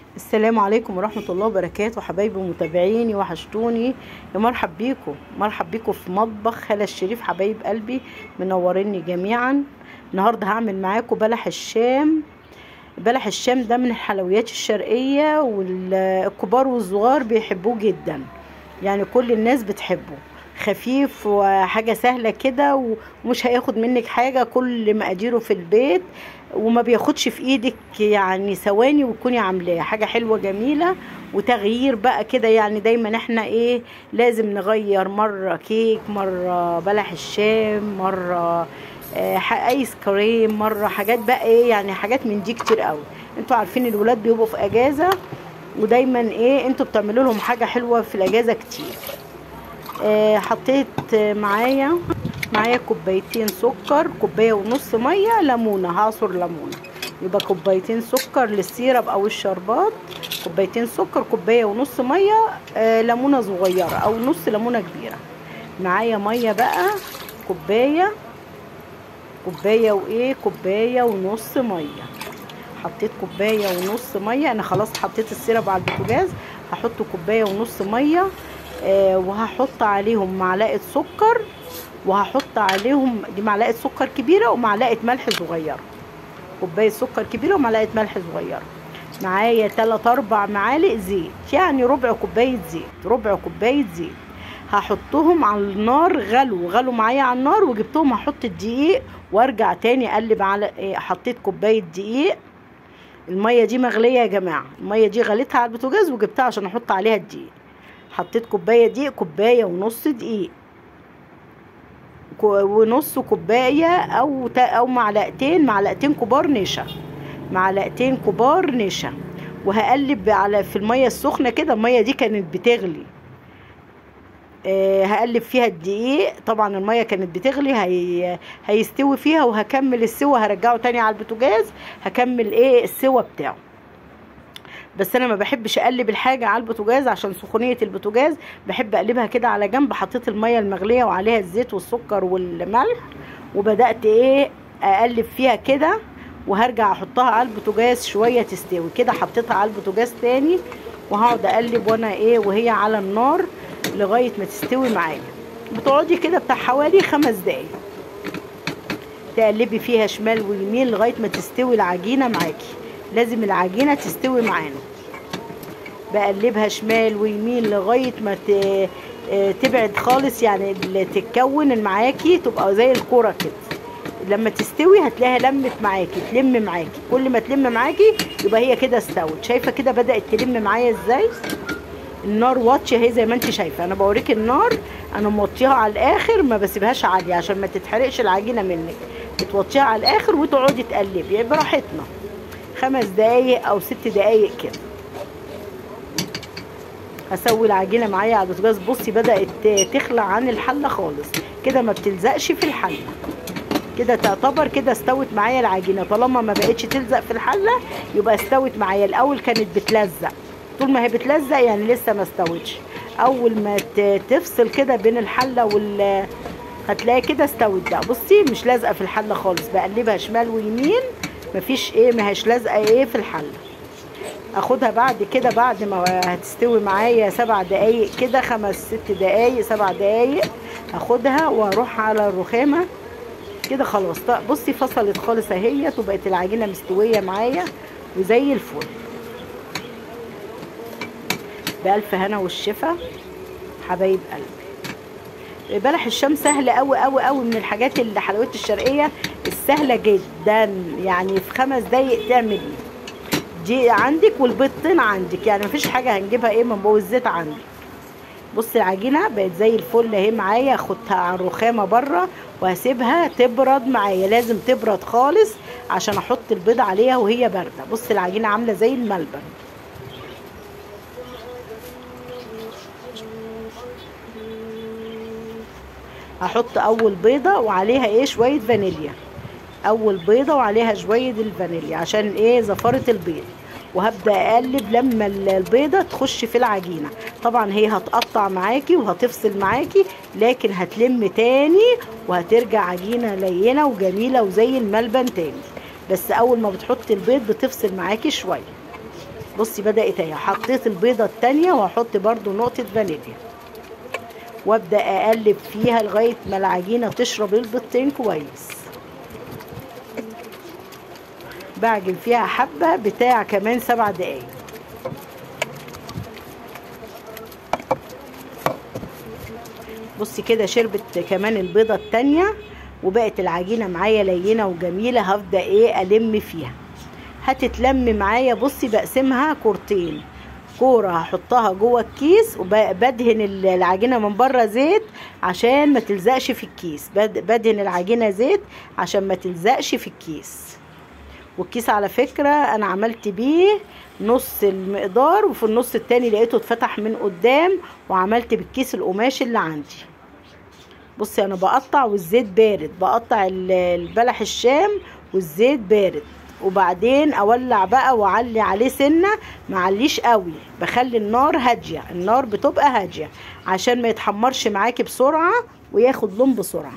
السلام عليكم ورحمة الله وبركاته حبايبي ومتابعيني وحشتوني يا مرحب بيكم مرحب بيكم في مطبخ خالة الشريف حبايب قلبي منوريني جميعا النهاردة هعمل معاكم بلح الشام بلح الشام ده من الحلويات الشرقية والكبار والصغار بيحبوه جدا يعني كل الناس بتحبه خفيف وحاجة سهلة كده ومش هياخد منك حاجة كل مقاديره في البيت وما بياخدش في ايدك يعني ثواني وتكوني عاملاه حاجة حلوة جميلة وتغيير بقى كده يعني دايما احنا ايه لازم نغير مرة كيك مرة بلح الشام مرة آه ايس كريم مرة حاجات بقى ايه يعني حاجات من دي كتير قوي انتوا عارفين الولاد بيبقوا في اجازة ودايما ايه انتوا بتعملوا لهم حاجة حلوة في الاجازة كتير آه حطيت معايا معايا كوبايتين سكر كوبايه ونص ميه ليمونه هعصر ليمونه يبقى كوبايتين سكر للسيرب او الشربات كوبايتين سكر كوبايه ونص ميه آه ليمونه صغيره او نص ليمونه كبيره معايا ميه بقى كوبايه كوبايه وايه كوبايه ونص ميه حطيت كوبايه ونص ميه انا خلاص حطيت السيرب على البوتاجاز هحط كوبايه ونص ميه آه وهحط عليهم معلقه سكر وهحط عليهم دي معلقه سكر كبيره ومعلقه ملح صغيره كوبايه سكر كبيره ومعلقه ملح صغيره معايا 3 4 معالق زيت يعني ربع كوبايه زيت ربع كوبايه زيت هحطهم على النار غلو غلو معايا على النار وجبتهم هحط الدقيق وارجع تاني اقلب على إيه حطيت كوبايه دقيق الميه دي مغليه يا جماعه الميه دي غليتها على البوتاجاز وجبتها عشان احط عليها الدقيق حطيت كوبايه دقيق كوبايه ونص دقيق ونص كوبايه او او معلقتين معلقتين كبار نشا معلقتين كبار نشا وهقلب على في الميه السخنه كده الميه دي كانت بتغلي أه هقلب فيها الدقيق طبعا الميه كانت بتغلي هي هيستوي فيها وهكمل السوا هرجعه تاني على البوتاجاز هكمل ايه السوا بتاعه بس انا ما بحبش اقلب الحاجه على البوتاجاز عشان سخونيه البوتاجاز بحب اقلبها كده على جنب حطيت الميه المغليه وعليها الزيت والسكر والملح وبدات ايه اقلب فيها كده وهرجع احطها على البوتاجاز شويه تستوي كده حطيتها على البوتاجاز تاني وهقعد اقلب وانا ايه وهي على النار لغايه ما تستوي معايا بتقعدي كده بتاع حوالي خمس دقايق تقلبي فيها شمال ويمين لغايه ما تستوي العجينه معاكي لازم العجينه تستوي معانا بقلبها شمال ويمين لغايه ما تبعد خالص يعني تتكون معاكي تبقى زي الكوره كده لما تستوي هتلاقيها لمت معاكي تلم معاكي كل ما تلم معاكي يبقى هي كده استوت شايفه كده بدات تلم معايا ازاي النار واطيه اهي زي ما انت شايفه انا بوريك النار انا موطيها على الاخر ما بسيبهاش عاليه عشان ما تتحرقش العجينه منك بتوطيها على الاخر وتقعدي تقلبي يعني براحتنا خمس دقايق او ست دقايق كده هسوي العجينه معايا على البوتاجاز بصي بدات تخلع عن الحله خالص كده ما بتلزقش في الحله كده تعتبر كده استوت معايا العجينه طالما ما بقتش تلزق في الحله يبقى استوت معايا الاول كانت بتلزق طول ما هي بتلزق يعني لسه ما استوتش اول ما تفصل كده بين الحله وال هتلاقي كده استوت بقى بصي مش لازقه في الحله خالص بقلبها شمال ويمين مفيش ايه ماهيش لازقه ايه في الحله اخدها بعد كده بعد ما هتستوي معايا سبع دقايق كده خمس ست دقايق سبع دقايق هاخدها واروح على الرخامه كده خلاص بصي فصلت خالص اهيت وبقت العجينه مستويه معايا وزي الفل بألف هنا والشفا حبايب قلبي بلح الشام سهل قوي قوي قوي من الحاجات اللي حلويات الشرقيه السهله جدا يعني في خمس دقايق تعملي دي عندك والبيضتين عندك يعني مفيش حاجه هنجيبها ايه من الزيت عندك بصي العجينه بقت زي الفل اهي معايا اخدها على الرخامه بره وهسيبها تبرد معايا لازم تبرد خالص عشان احط البيض عليها وهي بارده بصي العجينه عامله زي الملبن هحط اول بيضه وعليها ايه شويه فانيليا اول بيضه وعليها شويه الفانيليا عشان ايه زفاره البيض وهبدا اقلب لما البيضه تخش في العجينه طبعا هي هتقطع معاكي وهتفصل معاكي لكن هتلم تاني وهترجع عجينه لينه وجميله وزي الملبن تاني بس اول ما بتحطي البيض بتفصل معاكي شويه بصي بدات اهي حطيت البيضه التانية وهحط برضو نقطه فانيليا وابدا اقلب فيها لغايه ما العجينه تشرب البيضتين كويس بعجن فيها حبه بتاع كمان سبع دقايق بصي كده شربت كمان البيضه التانية وبقت العجينه معايا لينه وجميله هبدا ايه الم فيها هتتلم معايا بصي بقسمها كورتين كوره هحطها جوه الكيس وبدهن العجينه من بره زيت عشان ما تلزقش في الكيس بدهن العجينه زيت عشان ما تلزقش في الكيس والكيس على فكره انا عملت بيه نص المقدار وفي النص التاني لقيته اتفتح من قدام وعملت بالكيس القماش اللي عندي بصي انا بقطع والزيت بارد بقطع البلح الشام والزيت بارد وبعدين اولع بقى واعلي عليه سنه معليش قوي بخلي النار هاديه النار بتبقى هاديه عشان ما يتحمرش معاكي بسرعه وياخد لون بسرعه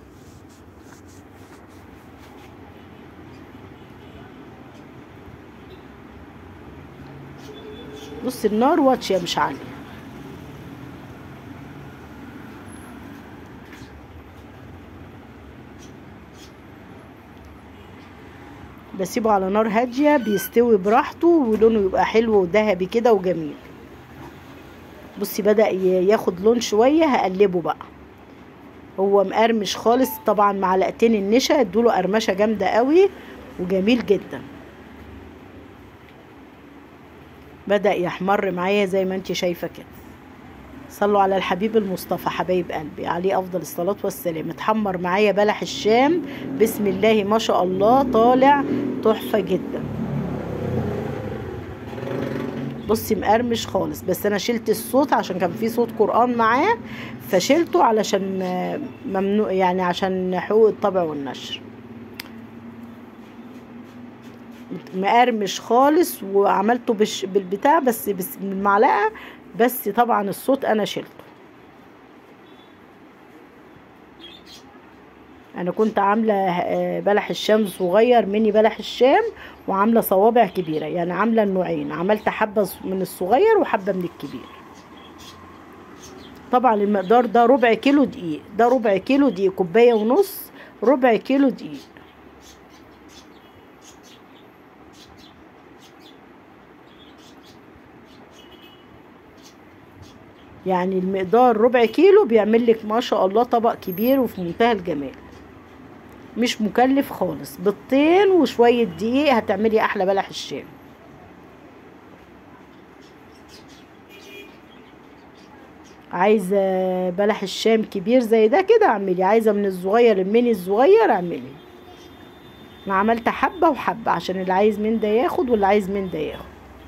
بص النار واطيه مش عاليه بسيبه على نار هاديه بيستوي براحته ولونه يبقى حلو وذهبي كده وجميل بصي بدا ياخد لون شويه هقلبه بقى هو مقرمش خالص طبعا معلقتين النشا ادوله قرمشه جامده قوي وجميل جدا بدا يحمر معايا زي ما انت شايفه كده صلوا على الحبيب المصطفى حبايب قلبي عليه افضل الصلاه والسلام اتحمر معايا بلح الشام بسم الله ما شاء الله طالع تحفه جدا بصي مقرمش خالص بس انا شلت الصوت عشان كان في صوت قران معاه فشلته علشان ممنوع يعني عشان حقوق الطبع والنشر مقرمش خالص وعملته بش بالبتاع بس بس بالمعلقه بس طبعا الصوت انا شلته انا كنت عامله بلح الشام صغير مني بلح الشام وعامله صوابع كبيره يعني عامله النوعين عملت حبه من الصغير وحبه من الكبير طبعا المقدار ده ربع كيلو دقيق ده ربع كيلو دقيق كوبايه ونص ربع كيلو دقيق يعني المقدار ربع كيلو بيعمل لك ما شاء الله طبق كبير وفي منتهى الجمال مش مكلف خالص بيضتين وشوية دقيق هتعملي أحلى بلح الشام عايزة بلح الشام كبير زي ده كده اعملي عايزة من الصغير الميني الصغير اعملي انا عملت حبة وحبة عشان اللي عايز من ده ياخد واللي عايز من ده ياخد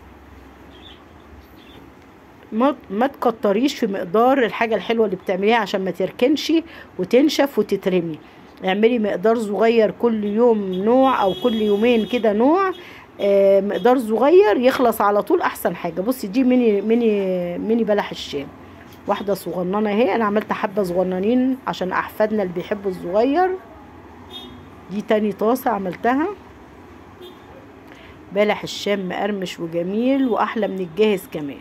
ما ما تكتريش في مقدار الحاجة الحلوة اللي بتعمليها عشان ما تركنش وتنشف وتترمي اعملي مقدار صغير كل يوم نوع او كل يومين كده نوع آه مقدار صغير يخلص على طول احسن حاجة بصي دي ميني ميني ميني بلح الشام واحدة صغننة اهي انا عملت حبة صغننين عشان احفادنا اللي بيحبوا الصغير دي تاني طاسة عملتها بلح الشام مقرمش وجميل واحلى من الجاهز كمان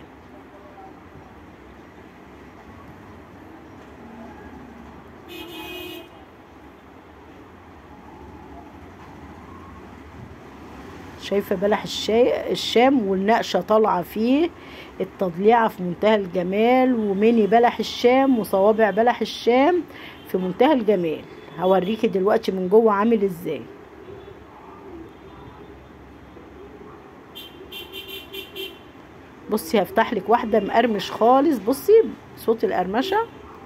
شايفه بلح الشاي الشام والنقشه طالعه فيه التضليعه في منتهى الجمال وميني بلح الشام وصوابع بلح الشام في منتهى الجمال هوريكي دلوقتي من جوه عامل ازاي بصي هفتح لك واحده مقرمش خالص بصي صوت القرمشه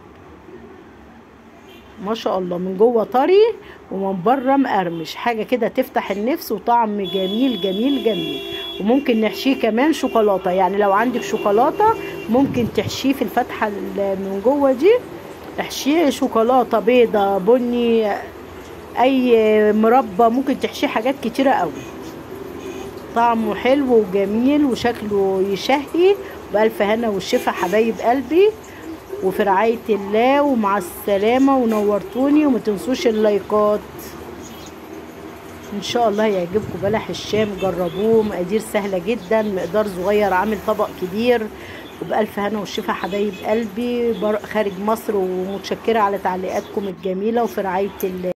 ما شاء الله من جوه طري ومن بره مقرمش حاجه كده تفتح النفس وطعم جميل جميل جميل وممكن نحشيه كمان شوكولاته يعني لو عندك شوكولاته ممكن تحشيه في الفتحه من جوه دي احشيه شوكولاته بيضه بني اي مربى ممكن تحشيه حاجات كتيره قوي طعمه حلو وجميل وشكله يشهي بألف هنا والشفا حبايب قلبي وفي رعاية الله ومع السلامة ونورتوني وما تنسوش اللايكات ان شاء الله يعجبكم بلح الشام جربوه مقادير سهله جدا مقدار صغير عامل طبق كبير وبألف هنا والشفا حبايب قلبي خارج مصر ومتشكرة على تعليقاتكم الجميلة وفي رعاية الله